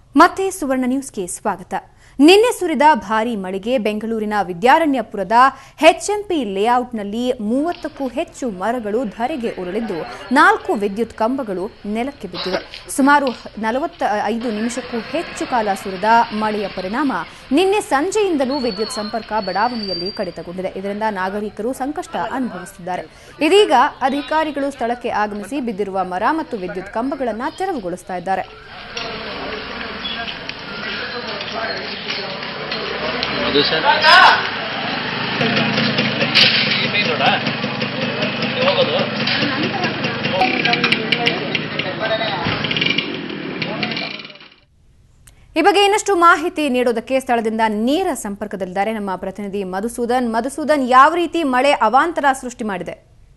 ಮತ್ತೆ ಸುವರ್ಣ ನ್ಯೂಸ್ಗೆ ಸ್ವಾಗತ ನಿನ್ನೆ ಸುರಿದ ಭಾರೀ ಮಳೆಗೆ ಬೆಂಗಳೂರಿನ ವಿದ್ಯಾರಣ್ಯಪುರದ ಎಚ್ಎಂಪಿ ಲೇಔಟ್ನಲ್ಲಿ ಮೂವತ್ತಕ್ಕೂ ಹೆಚ್ಚು ಮರಗಳು ಧರೆಗೆ ಉರುಳಿದ್ದು ನಾಲ್ಕು ವಿದ್ಯುತ್ ಕಂಬಗಳು ನೆಲಕ್ಕೆ ಬಿದ್ದಿವೆ ಸುಮಾರು ನಲವತ್ತ ಐದು ನಿಮಿಷಕ್ಕೂ ಹೆಚ್ಚು ಕಾಲ ಸುರಿದ ಮಳೆಯ ಪರಿಣಾಮ ನಿನ್ನೆ ಸಂಜೆಯಿಂದಲೂ ವಿದ್ಯುತ್ ಸಂಪರ್ಕ ಬಡಾವಣೆಯಲ್ಲಿ ಕಡಿತಗೊಂಡಿದೆ ಇದರಿಂದ ನಾಗರಿಕರು ಸಂಕಷ್ಟ ಅನುಭವಿಸುತ್ತಿದ್ದಾರೆ ಇದೀಗ ಅಧಿಕಾರಿಗಳು ಸ್ಥಳಕ್ಕೆ ಆಗಮಿಸಿ ಬಿದ್ದಿರುವ ಮರ ಮತ್ತು ವಿದ್ಯುತ್ ಕಂಬಗಳನ್ನು ತೆರವುಗೊಳಿಸ್ತಾ ಇದ್ದಾರೆ ಅದು ಸರ್ ಹೋಗೋದು ಈ ಬಗ್ಗೆ ಇನ್ನಷ್ಟು ಮಾಹಿತಿ ನೀಡೋದಕ್ಕೆ ಸ್ಥಳದಿಂದ ನೇರ ಸಂಪರ್ಕದಲ್ಲಿದ್ದಾರೆ ನಮ್ಮ ಪ್ರತಿನಿಧಿ ಮಧುಸೂದನ್ ಮಧುಸೂದನ್ ಯಾವ ರೀತಿ ಮಳೆ ಅವಾಂತರ ಸೃಷ್ಟಿ ಮಾಡಿದೆ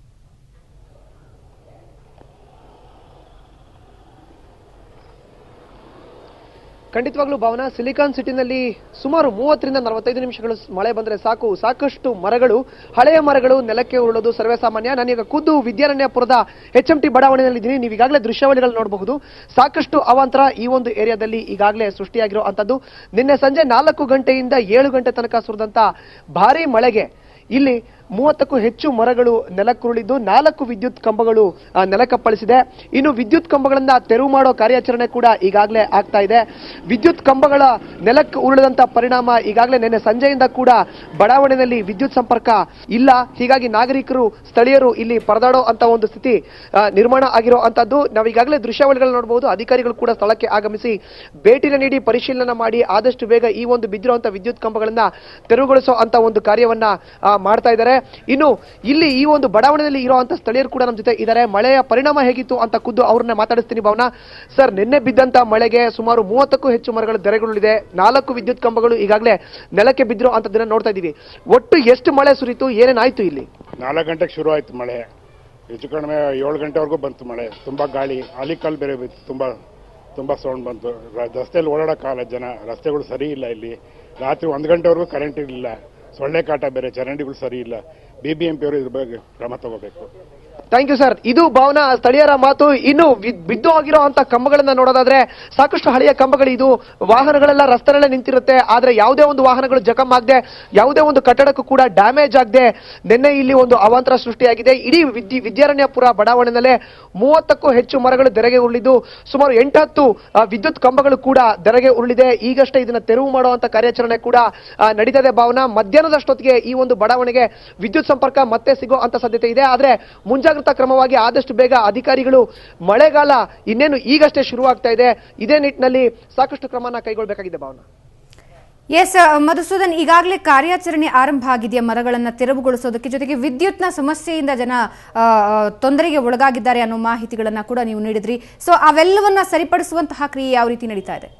ಖಂಡಿತವಾಗ್ಲೂ ಭಾವನಾ ಸಿಲಿಕಾನ್ ಸಿಟಿನಲ್ಲಿ ಸುಮಾರು ಮೂವತ್ತರಿಂದ ನಲವತ್ತೈದು ನಿಮಿಷಗಳು ಮಳೆ ಬಂದ್ರೆ ಸಾಕು ಸಾಕಷ್ಟು ಮರಗಳು ಹಳೆಯ ಮರಗಳು ನೆಲಕ್ಕೆ ಉರುಳೋದು ಸರ್ವೇ ಸಾಮಾನ್ಯ ನಾನೀಗ ಖುದ್ದು ವಿದ್ಯಾರಣ್ಯಪುರದ ಎಚ್ ಎಂ ಟಿ ಬಡಾವಣೆಯಲ್ಲಿ ಇದ್ದೀನಿ ನೀವು ಈಗಾಗಲೇ ದೃಶ್ಯಾವಳಿಗಳು ನೋಡಬಹುದು ಸಾಕಷ್ಟು ಅವಾಂತರ ಈ ಒಂದು ಏರಿಯಾದಲ್ಲಿ ಈಗಾಗಲೇ ಸೃಷ್ಟಿಯಾಗಿರೋ ಅಂತದ್ದು ನಿನ್ನೆ ಸಂಜೆ ನಾಲ್ಕು ಗಂಟೆಯಿಂದ ಏಳು ಗಂಟೆ ತನಕ ಸುರಿದಂತ ಭಾರೀ ಮಳೆಗೆ ಇಲ್ಲಿ ಮೂವತ್ತಕ್ಕೂ ಹೆಚ್ಚು ಮರಗಳು ನೆಲಕ್ಕುರುಳಿದ್ದು ನಾಲ್ಕು ವಿದ್ಯುತ್ ಕಂಬಗಳು ಆ, ನೆಲಕ್ಕಪ್ಪಳಿಸಿದೆ ಇನ್ನು ವಿದ್ಯುತ್ ಕಂಬಗಳನ್ನ ತೆರವು ಮಾಡೋ ಕಾರ್ಯಾಚರಣೆ ಕೂಡ ಈಗಾಗಲೇ ಆಗ್ತಾ ಇದೆ ವಿದ್ಯುತ್ ಕಂಬಗಳ ನೆಲಕ್ಕೆ ಉರುಳಿದಂತ ಪರಿಣಾಮ ಈಗಾಗಲೇ ನಿನ್ನೆ ಸಂಜೆಯಿಂದ ಕೂಡ ಬಡಾವಣೆಯಲ್ಲಿ ವಿದ್ಯುತ್ ಸಂಪರ್ಕ ಇಲ್ಲ ಹೀಗಾಗಿ ನಾಗರಿಕರು ಸ್ಥಳೀಯರು ಇಲ್ಲಿ ಪರದಾಡೋ ಅಂತ ಒಂದು ಸ್ಥಿತಿ ಆ, ನಿರ್ಮಾಣ ಆಗಿರೋ ಅಂತದ್ದು ನಾವು ಈಗಾಗಲೇ ದೃಶ್ಯಾವಳಿಗಳು ನೋಡಬಹುದು ಅಧಿಕಾರಿಗಳು ಕೂಡ ಸ್ಥಳಕ್ಕೆ ಆಗಮಿಸಿ ಭೇಟಿನ ನೀಡಿ ಪರಿಶೀಲನೆ ಮಾಡಿ ಆದಷ್ಟು ಬೇಗ ಈ ಒಂದು ಬಿದ್ದಿರುವಂತಹ ವಿದ್ಯುತ್ ಕಂಬಗಳನ್ನ ತೆರವುಗೊಳಿಸೋ ಅಂತ ಒಂದು ಕಾರ್ಯವನ್ನ ಆ, ಮಾಡ್ತಾ ಇದ್ದಾರೆ ಇನ್ನು ಇಲ್ಲಿ ಈ ಒಂದು ಬಡಾವಣೆಯಲ್ಲಿ ಇರುವಂತಹ ಸ್ಥಳೀಯರು ಕೂಡ ನಮ್ಮ ಜೊತೆ ಇದ್ದಾರೆ ಮಳೆಯ ಪರಿಣಾಮ ಹೇಗಿತ್ತು ಅಂತ ಖುದ್ದು ಅವ್ರನ್ನ ಮಾತಾಡಿಸ್ತೀನಿ ಭಾವನಾ ಸರ್ ನಿನ್ನೆ ಬಿದ್ದಂತ ಮಳೆಗೆ ಸುಮಾರು ಮೂವತ್ತಕ್ಕೂ ಹೆಚ್ಚು ಮರಗಳು ದೆರೆಗುರುಳಿದೆ ನಾಲ್ಕು ವಿದ್ಯುತ್ ಕಂಬಗಳು ಈಗಾಗಲೇ ನೆಲಕ್ಕೆ ಬಿದ್ದಿರೋ ಅಂತದನ್ನ ನೋಡ್ತಾ ಇದೀವಿ ಒಟ್ಟು ಎಷ್ಟು ಮಳೆ ಸುರಿತು ಏನೇನಾಯ್ತು ಇಲ್ಲಿ ನಾಲ್ಕು ಗಂಟೆಗೆ ಶುರು ಆಯ್ತು ಮಳೆ ಹೆಚ್ಚು ಕಡಿಮೆ ಏಳು ಗಂಟೆವರೆಗೂ ಬಂತು ಮಳೆ ತುಂಬಾ ಗಾಳಿ ಆಲಿಕಲ್ ಬೇರೆ ಬಿತ್ತು ತುಂಬಾ ತುಂಬಾ ಸೌಂಡ್ ಬಂತು ರ- ರಸ್ತೆಯಲ್ಲಿ ಓಡಾಡಕ್ಕಾಗಲ್ಲ ಜನ ರಸ್ತೆಗಳು ಸರಿ ಇಲ್ಲ ಇಲ್ಲಿ ರಾತ್ರಿ ಒಂದು ಗಂಟೆವರೆಗೂ ಕರೆಂಟ್ ಇರಲಿಲ್ಲ ಸೊಳ್ಳೆ ಕಾಟ ಬೇರೆ ಚರಂಡಿಗಳು ಸರಿ ಇಲ್ಲ ಬಿ ಬಿ ಎಂ ಪಿ ಅವರು ಇದ್ರ ಬಗ್ಗೆ ಕ್ರಮ ತಗೋಬೇಕು ಥ್ಯಾಂಕ್ ಯು ಸರ್ ಇದು ಭಾವನಾ ಸ್ಥಳೀಯರ ಮಾತು ಇನ್ನು ವಿ- ಬಿದ್ದು ಹೋಗಿರೋ ಅಂತ ಕಂಬಗಳನ್ನ ನೋಡೋದಾದ್ರೆ ಸಾಕಷ್ಟು ಹಳೆಯ ಕಂಬಗಳು ಇದು ವಾಹನಗಳೆಲ್ಲ ರಸ್ತೆನಲ್ಲೇ ನಿಂತಿರುತ್ತೆ ಆದ್ರೆ ಯಾವುದೇ ಒಂದು ವಾಹನಗಳು ಜಖಂ ಆಗದೆ ಯಾವುದೇ ಒಂದು ಕಟ್ಟಡಕ್ಕೂ ಕೂಡ ಡ್ಯಾಮೇಜ್ ಆಗದೆ ನಿನ್ನೆ ಇಲ್ಲಿ ಒಂದು ಅವಾಂತರ ಸೃಷ್ಟಿಯಾಗಿದೆ ಇಡೀ ವಿದ್ಯು ವಿದ್ಯಾರಣ್ಯಪುರ ಬಡಾವಣೆನಲ್ಲೇ ಮೂವತ್ತಕ್ಕೂ ಹೆಚ್ಚು ಮರಗಳು ದೆರೆಗೆ ಉರುಳಿದ್ದು ಸುಮಾರು ಎಂಟತ್ತು ಆ, ವಿದ್ಯುತ್ ಕಂಬಗಳು ಕೂಡ ದೆರೆಗೆ ಉರುಳಿದೆ ಈಗಷ್ಟೇ ಇದನ್ನ ತೆರವು ಮಾಡುವಂತ ಕಾರ್ಯಾಚರಣೆ ಕೂಡ ಆ, ನಡೀತದೆ ಭಾವನಾ ಮಧ್ಯಾಹ್ನದಷ್ಟೊತ್ತಿಗೆ ಈ ಒಂದು ಬಡಾವಣೆಗೆ ವಿದ್ಯುತ್ ಸಂಪರ್ಕ ಮತ್ತೆ ಸಿಗೋ ಅಂತ ಸಾಧ್ಯತೆ ಇದೆ ಆದ್ರೆ ಮುಂಜಾಗ್ರತಾ ಕ್ರಮವಾಗಿ ಆದಷ್ಟು ಬೇಗ ಅಧಿಕಾರಿಗಳು ಮಳೆಗಾಲ ಇನ್ನೇನು ಈಗಷ್ಟೇ ಶುರುವಾಗ್ತಾ ಇದೆ ಇದೇ ನಿಟ್ಟಿನಲ್ಲಿ ಸಾಕಷ್ಟು ಕ್ರಮನ ಕೈಗೊಳ್ಳಬೇಕಾಗಿದೆ ಭಾವನಾ ಎಸ್ ಮಧುಸೂದನ್ ಈಗಾಗಲೇ ಕಾರ್ಯಾಚರಣೆ ಆರಂಭ ಆಗಿದೆಯಾ ಮರಗಳನ್ನು ತೆರವುಗೊಳಿಸೋದಕ್ಕೆ ಜೊತೆಗೆ ವಿದ್ಯುತ್ನ ಸಮಸ್ಯೆಯಿಂದ ಜನ ಆ, ಆ, ತೊಂದರೆಗೆ ಒಳಗಾಗಿದ್ದಾರೆ ಅನ್ನೋ ಮಾಹಿತಿಗಳನ್ನ ಕೂಡ ನೀವು ನೀಡಿದ್ರಿ ಸೊ ಅವೆಲ್ಲವನ್ನ ಸರಿಪಡಿಸುವಂತಹ ಕ್ರಿಯೆ ಯಾವ ರೀತಿ ನಡೀತಾ ಇದೆ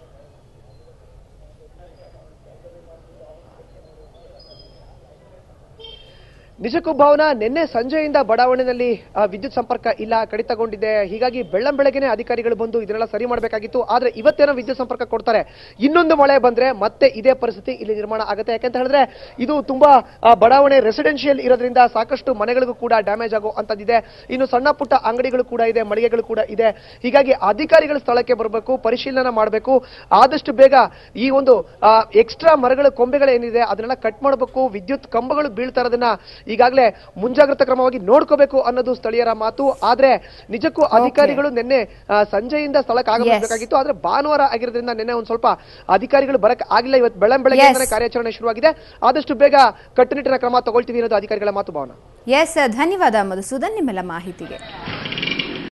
ನಿಜಕ್ಕೂ ಭಾವನಾ ನಿನ್ನೆ ಸಂಜೆಯಿಂದ ಬಡಾವಣೆಯಲ್ಲಿ ಆ, ವಿದ್ಯುತ್ ಸಂಪರ್ಕ ಇಲ್ಲ ಕಡಿತಗೊಂಡಿದೆ ಹೀಗಾಗಿ ಬೆಳ್ಳಂ ಬೆಳಗ್ಗೆನೆ ಅಧಿಕಾರಿಗಳು ಬಂದು ಇದನ್ನೆಲ್ಲ ಸರಿ ಮಾಡಬೇಕಾಗಿತ್ತು ಆದ್ರೆ ಇವತ್ತೇನೋ ವಿದ್ಯುತ್ ಸಂಪರ್ಕ ಕೊಡ್ತಾರೆ ಇನ್ನೊಂದು ಮಳೆ ಬಂದ್ರೆ ಮತ್ತೆ ಇದೇ ಪರಿಸ್ಥಿತಿ ಇಲ್ಲಿ ನಿರ್ಮಾಣ ಆಗುತ್ತೆ ಯಾಕಂತ ಹೇಳಿದ್ರೆ ಇದು ತುಂಬಾ ಆ, ಬಡಾವಣೆ ರೆಸಿಡೆನ್ಷಿಯಲ್ ಇರೋದ್ರಿಂದ ಸಾಕಷ್ಟು ಮನೆಗಳಿಗೂ ಕೂಡ ಡ್ಯಾಮೇಜ್ ಆಗೋ ಅಂತದಿದೆ ಇನ್ನು ಸಣ್ಣ ಪುಟ್ಟ ಅಂಗಡಿಗಳು ಕೂಡ ಇದೆ ಮಳಿಗೆಗಳು ಕೂಡ ಇದೆ ಹೀಗಾಗಿ ಅಧಿಕಾರಿಗಳು ಸ್ಥಳಕ್ಕೆ ಬರಬೇಕು ಪರಿಶೀಲನೆ ಮಾಡಬೇಕು ಆದಷ್ಟು ಬೇಗ ಈ ಒಂದು ಎಕ್ಸ್ಟ್ರಾ ಮರಗಳ ಕೊಂಬೆಗಳು ಏನಿದೆ ಅದನ್ನೆಲ್ಲ ಕಟ್ ಮಾಡಬೇಕು ವಿದ್ಯುತ್ ಕಂಬಗಳು ಬೀಳ್ತಾ ಇರೋದನ್ನ ಈಗಾಗಲೇ ಮುಂಜಾಗ್ರತಾ ಕ್ರಮವಾಗಿ ನೋಡ್ಕೋಬೇಕು ಅನ್ನೋದು ಸ್ಥಳೀಯರ ಮಾತು ಆದ್ರೆ ನಿಜಕ್ಕೂ ಅಧಿಕಾರಿಗಳು ನಿನ್ನೆ ಆ, ಸಂಜೆಯಿಂದ ಸ್ಥಳಕ್ಕೆ ಆಗಬೇಕಾಗಿತ್ತು ಆದ್ರೆ ಭಾನುವಾರ ಆಗಿರೋದ್ರಿಂದ ನಿನ್ನೆ ಒಂದ್ ಸ್ವಲ್ಪ ಅಧಿಕಾರಿಗಳು ಬರಕ್ ಆಗಿಲ್ಲ ಇವತ್ತು ಬೆಳಂ ಬೆಳಗ್ಗೆ Yes. ಕಾರ್ಯಾಚರಣೆ ಶುರುವಾಗಿದೆ ಆದಷ್ಟು ಬೇಗ ಕಟ್ಟುನಿಟ್ಟಿನ ಕ್ರಮ ತಗೊಳ್ತೀವಿ ಅನ್ನೋದು ಅಧಿಕಾರಿಗಳ ಮಾತು ಭಾವನಾ ಎಸ್ ಧನ್ಯವಾದ ಮಧುಸೂದನ್ ನಿಮ್ಮೆಲ್ಲ ಮಾಹಿತಿಗೆ